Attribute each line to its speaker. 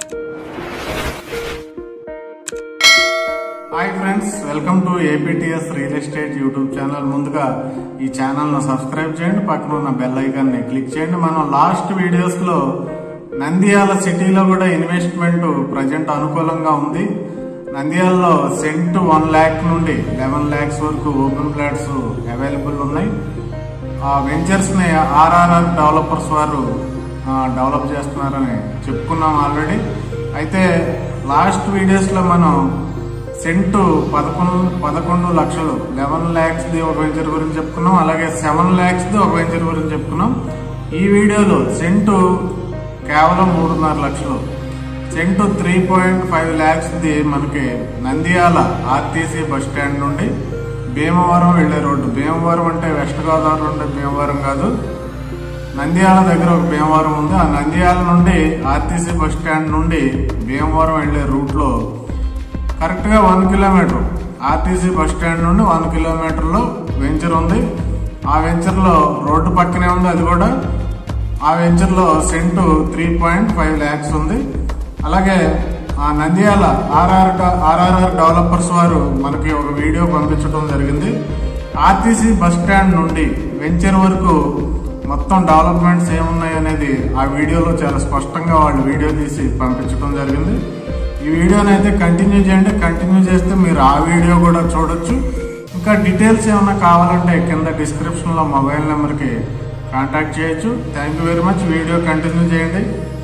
Speaker 1: hi friends welcome to APTS real estate YouTube channel ముందుగా ఈ channel ను subscribe చేయండి పక్కన ఉన్న బెల్ ఐకాన్ ని క్లిక్ చేయండి మనం లాస్ట్ వీడియోస్ లో నంద్యాల సిటీలో కూడా ఇన్వెస్ట్మెంట్ ప్రజెంట్ అనుకూలంగా ఉంది నంద్యాలలో సెంట్ వన్ ల్యాక్ నుండి లెవెన్ ల్యాక్స్ వరకు ఓపెన్ ఫ్లాట్స్ అవైలబుల్ ఉన్నాయి ఆ వెంచర్స్ ని ఆర్ఆర్ఆర్ డెవలపర్స్ వారు ఆ, డెవలప్ చేస్తున్నారని చెప్పుకున్నాం ఆల్రెడీ అయితే లాస్ట్ వీడియోస్ లో మనం సెంటు పదకొండు పదకొండు లక్షలు లెవెన్ ల్యాక్స్ ది ఒక వెంచర్ గురించి చెప్పుకున్నాం అలాగే సెవెన్ ల్యాక్స్ ది ఒక వెంచర్ గురించి చెప్పుకున్నాం ఈ వీడియోలో సెంటు కేవలం మూడున్నర లక్షలు cent three point five lakhs ది మనకి నంద్యాల ఆర్టీసీ బస్ స్టాండ్ నుండి భీమవరం వెళ్లే రోడ్డు భీమవరం అంటే వెస్ట్ గోదావరి నుండి భీమవరం కాదు నంద్యాల దగ్గర ఒక భీమవరం ఉంది ఆ నంద్యాల నుండి ఆర్టీసీ బస్ స్టాండ్ నుండి భీమవరం వెళ్లే రూట్ లో కరెక్ట్ గా one kilometre RTC bus stand నుండి వన్ కిలోమీటర్ లో వెంచర్ ఉంది ఆ వెంచర్ లో రోడ్డు పక్కనే ఉంది అది కూడా ఆ వెంచర్ లో cent three point five lakhs ఉంది అలాగే ఆ నంద్యాల ఆర్ఆర్ ఆర్ఆర్ఆర్ డెవలపర్స్ వారు మనకి ఒక వీడియో పంపించడం జరిగింది ఆర్టీసీ బస్ స్టాండ్ నుండి వెంచర్ వరకు మొత్తం డెవలప్మెంట్స్ ఏమున్నాయి అనేది ఆ వీడియోలో చాలా స్పష్టంగా వాళ్ళు వీడియో తీసి పంపించడం జరిగింది ఈ వీడియోని అయితే కంటిన్యూ చేయండి కంటిన్యూ చేస్తే మీరు ఆ వీడియో కూడా చూడొచ్చు ఇంకా డీటెయిల్స్ ఏమైనా కావాలంటే కింద డిస్క్రిప్షన్లో మొబైల్ నెంబర్కి కాంటాక్ట్ చేయొచ్చు thank you very much video continue చేయండి